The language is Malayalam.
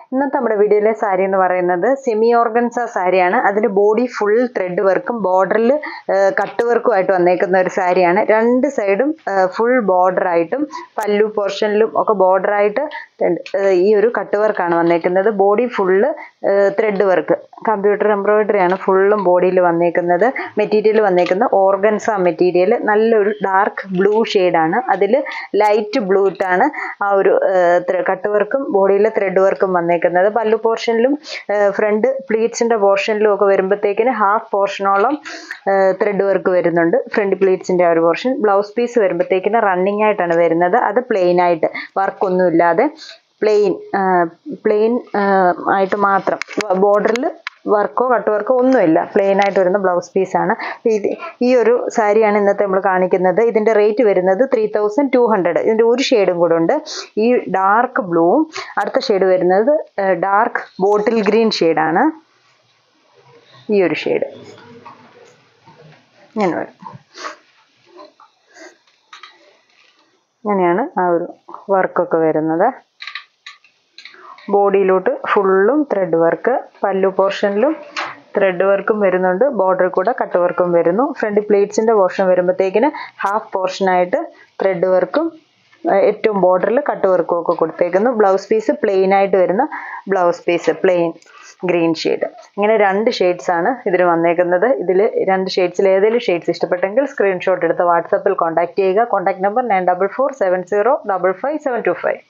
ഇന്നത്തെ നമ്മുടെ വീഡിയോയിലെ സാരി എന്ന് പറയുന്നത് സെമി ഓർഗൻസ സാരിയാണ് അതിൽ ബോഡി ഫുൾ ത്രെഡ് വർക്കും ബോർഡറിൽ കട്ട് വർക്കും ആയിട്ട് വന്നേക്കുന്ന ഒരു സാരിയാണ് രണ്ട് സൈഡും ഫുൾ ബോർഡർ ആയിട്ടും പല്ലു പോർഷനിലും ഒക്കെ border ആയിട്ട് രണ്ട്, ഏർ ഈ ഒരു കട്ട് വർക്കാണ് വന്നേക്കുന്നത് body full thread work computer embroidery ആണ് ഫുള്ളും ബോഡിയിൽ വന്നേക്കുന്നത് മെറ്റീരിയൽ വന്നേക്കുന്ന ഓർഗൻസ മെറ്റീരിയൽ നല്ലൊരു ഡാർക്ക് ബ്ലൂ ആണ് അതിൽ ലൈറ്റ് ബ്ലൂ ഇട്ടാണ് ആ ഒരു കട്ട് വർക്കും ബോഡിയിലെ ത്രെഡ് വർക്കും വന്നേക്കുന്നത് പല്ലു പോർഷനിലും ഫ്രണ്ട് പ്ലീറ്റ്സിന്റെ പോർഷനിലും ഒക്കെ വരുമ്പോഴത്തേക്കിന് ഹാഫ് പോർഷനോളം ത്രെഡ് വർക്ക് വരുന്നുണ്ട് ഫ്രണ്ട് പ്ലീറ്റ്സിന്റെ ആ ഒരു പോർഷൻ ബ്ലൗസ് പീസ് വരുമ്പോഴത്തേക്കിന് റണ്ണിങ് ആയിട്ടാണ് വരുന്നത് അത് പ്ലെയിൻ ആയിട്ട് വർക്കൊന്നും ഇല്ലാതെ പ്ലെയിൻ പ്ലെയിൻ ആയിട്ട് മാത്രം ബോർഡറിൽ വർക്കോ കട്ട് വർക്കോ ഒന്നുമില്ല പ്ലെയിൻ ആയിട്ട് വരുന്ന ബ്ലൗസ് പീസാണ് ഇത് ഈ ഒരു സാരിയാണ് ഇന്നത്തെ നമ്മൾ കാണിക്കുന്നത് ഇതിന്റെ റേറ്റ് വരുന്നത് ത്രീ തൗസൻഡ് ടു ഹൺഡ്രഡ് ഇതിന്റെ ഒരു ഷെയ്ഡും കൂടെ ഉണ്ട് ഈ ഡാർക്ക് ബ്ലൂവും അടുത്ത ഷെയ്ഡ് വരുന്നത് ഡാർക്ക് ബോട്ടിൽ ഗ്രീൻ ഷെയ്ഡാണ് ഈ ഒരു ഷെയ്ഡ് ഇങ്ങനെ വരും ഇങ്ങനെയാണ് ആ ഒരു വർക്കൊക്കെ വരുന്നത് ബോഡിയിലോട്ട് ഫുള്ളും ത്രെഡ് വർക്ക് പല്ലു പോർഷനിലും ത്രെഡ് വർക്കും വരുന്നുണ്ട് ബോർഡറിൽ കൂടെ കട്ട് വർക്കും വരുന്നു ഫ്രണ്ട് പ്ലേറ്റ്സിന്റെ പോർഷൻ വരുമ്പോഴത്തേക്കിന് ഹാഫ് പോർഷനായിട്ട് ത്രെഡ് വർക്കും ഏറ്റവും ബോർഡറിൽ കട്ട് വർക്കും ഒക്കെ കൊടുത്തേക്കുന്നു ബ്ലൗസ് പീസ് പ്ലെയിൻ ആയിട്ട് വരുന്ന blouse piece plain green shade ഇങ്ങനെ രണ്ട് ഷെയ്ഡ്സ് ആണ് ഇതിൽ വന്നേക്കുന്നത് ഇതിൽ രണ്ട് ഷെയ്ഡ്സിൽ ഏതെങ്കിലും ഷെയ്ഡ്സ് ഇഷ്ടപ്പെട്ടെങ്കിൽ സ്ക്രീൻഷോട്ട് എടുത്ത് വാട്സാപ്പിൽ കോൺടാക്ട് ചെയ്യുക contact number nine double four seven zero double five seven two five